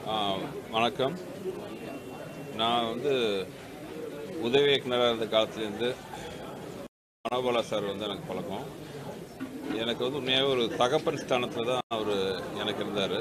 ஆ, வணக்கம் நான் வந்து உதவி இயக்குனராக இருந்த காலத்துலேருந்து மனோபாலா சார் வந்து எனக்கு பழக்கம் எனக்கு வந்து உண்மையாகவே ஒரு தகப்பன் ஸ்தானத்தில் தான் அவர் எனக்கு இருந்தார்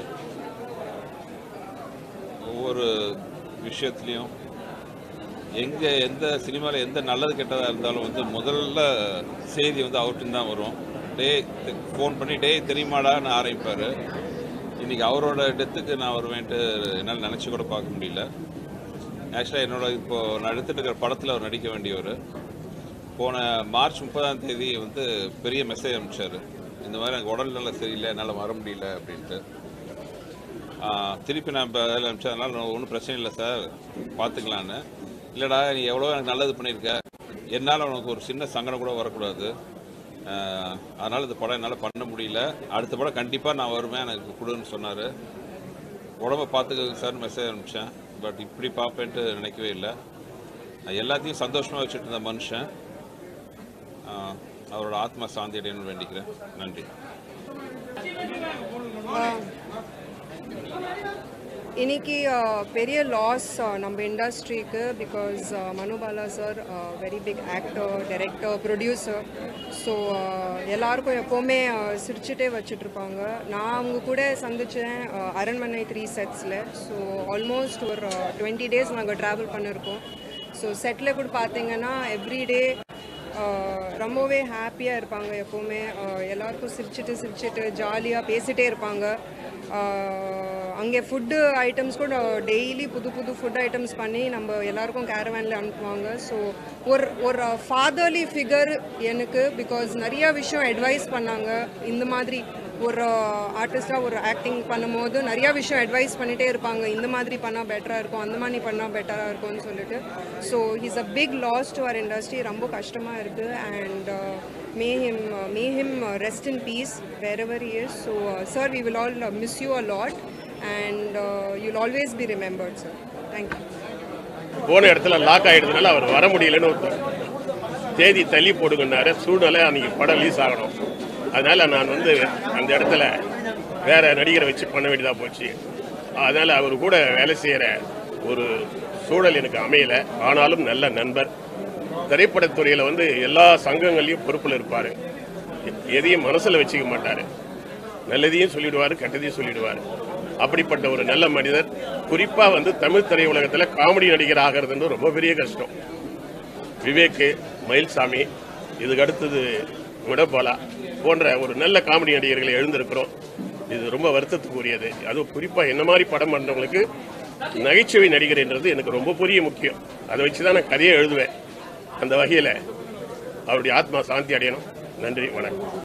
ஒவ்வொரு விஷயத்துலேயும் எங்கே எந்த சினிமாவில் எந்த நல்லது கெட்டதாக இருந்தாலும் வந்து முதல்ல செய்தி வந்து அவர்கிட்ட தான் வரும் டே ஃபோன் பண்ணி டே தெரியுமாடான்னு ஆரம்பிப்பார் இன்னைக்கு அவரோட டெத்துக்கு நான் வருவேன்ட்டு என்னால் நினச்சி கூட பார்க்க முடியல ஆக்சுவலாக என்னோட இப்போ நான் எடுத்துட்டு இருக்கிற படத்தில் அவர் நடிக்க வேண்டியவர் போன மார்ச் முப்பதாம் தேதி வந்து பெரிய மெசேஜ் அனுப்பிச்சார் இந்த மாதிரி எனக்கு உடல் நல்லா சரியில்லை என்னால் வர முடியல அப்படின்ட்டு ஆஹ் திருப்பி நான் இப்போ அதில் அனுப்பிச்சதுனால ஒன்றும் பிரச்சனை இல்லை சார் பார்த்துக்கலான்னு இல்லைடா நீ எவ்வளோ எனக்கு நல்லது பண்ணியிருக்க என்னால் உனக்கு ஒரு சின்ன சங்கடம் கூட வரக்கூடாது ஆஹ் அதனால இந்த படம் என்னால் பண்ண முடியல அடுத்த படம் கண்டிப்பாக நான் வருவேன் எனக்கு கொடுன்னு சொன்னார் உடம்ப பார்த்துக்க சார் மெசேஜ் அனுப்பிச்சேன் பட் இப்படி பார்ப்பேன்ட்டு நினைக்கவே இல்லை நான் எல்லாத்தையும் சந்தோஷமாக வச்சுட்டு இருந்த மனுஷன் ஆஹ் அவரோட ஆத்மா சாந்தி அடையணும்னு வேண்டிக்கிறேன் நன்றி இன்னைக்கு அஹ், பெரிய லாஸ் நம்ம இண்டஸ்ட்ரிக்கு because Manobala sir very big actor director producer so எல்லாருக்கும் எப்போவுமே அஹ், சிரிச்சுட்டே வச்சுட்ருப்பாங்க நான் அவங்க கூட சந்தித்தேன் அரண்மனை த்ரீ செட்ஸில் ஸோ ஆல்மோஸ்ட் ஒரு டுவெண்ட்டி டேஸ் நாங்கள் ட்ராவல் பண்ணியிருக்கோம் ஸோ செட்டில் கூட பார்த்தீங்கன்னா எவ்ரிடே ரொம்பவே ஹாப்பியாக இருப்பாங்க எப்போவுமே அஹ், எல்லாருக்கும் சிரிச்சிட்டு சிரிச்சிட்டு ஜாலியாக பேசிகிட்டே இருப்பாங்க ஆஹ் அங்கே ஃபுட்டு ஐட்டம்ஸ் கூட டெய்லி புது புது ஃபுட் ஐட்டம்ஸ் பண்ணி நம்ம எல்லாருக்கும் கேரவேனில் அனுப்புவாங்க ஸோ ஒரு ஒரு ஃபாதர்லி ஃபிகர் எனக்கு பிகாஸ் நிறைய விஷயம் அட்வைஸ் பண்ணாங்க இந்த மாதிரி ஒரு ஆர்டிஸ்டாக ஒரு ஆக்டிங் பண்ணும்போது நிறைய விஷயம் அட்வைஸ் பண்ணிகிட்டே இருப்பாங்க இந்த மாதிரி பண்ணால் பெட்டராக இருக்கும் அந்த மாதிரி பண்ணால் பெட்டராக இருக்கும்னு சொல்லிட்டு so he's a big loss to அவர் இண்டஸ்ட்ரி ரொம்ப கஷ்டமாக இருக்குது and may him may him rest in peace wherever is so sir we will all miss you a lot and you'll always be remembered sir thank you போன இடத்துல lock ஆயிடுறதுனால அவர் வர முடியலன்னு ஒரு தேதி தள்ளி போடுங்கன்னாரு சூழ்நிலை அன்னைக்கு படம் ரிலீஸ் ஆகணும் அதனால நான் வந்து அந்த இடத்துல வேற நடிகரை வச்சு பண்ண வேண்டியதா போச்சு அதனால அவர் கூட வேலை செய்யற ஒரு சூழல் எனக்கு அமையல ஆனாலும் நல்ல நண்பர் திரைப்படத்துறையில வந்து எல்லா சங்கங்கள்லயும் பொறுப்புல இருப்பாரு எதையும் மனசுல வச்சுக்க மாட்டாரு நல்லதையும் சொல்லிடுவாரு கெட்டதையும் சொல்லிடுவாரு அப்படிப்பட்ட ஒரு நல்ல மனிதர் குறிப்பா வந்து தமிழ் திரையுலகத்துல காமெடி நடிகர் ஆகிறதுன்னு ரொம்ப பெரிய கஷ்டம் விவேக் மயில்சாமி இதுக்கு அடுத்தது விடபாலா போன்ற ஒரு நல்ல காமெடி நடிகர்களை எழுந்திருக்கிறோம் இது ரொம்ப வருத்தத்துக்குரியது அதுவும் குறிப்பா என்ன மாதிரி படம் பண்றவங்களுக்கு நகைச்சுவை நடிகர் என்றது எனக்கு ரொம்ப பெரிய முக்கியம் அதை வச்சு தான் நான் கதையை எழுதுவேன் அந்த வகையில் அவருடைய ஆத்மா சாந்தி அடையணும் நன்றி வணக்கம்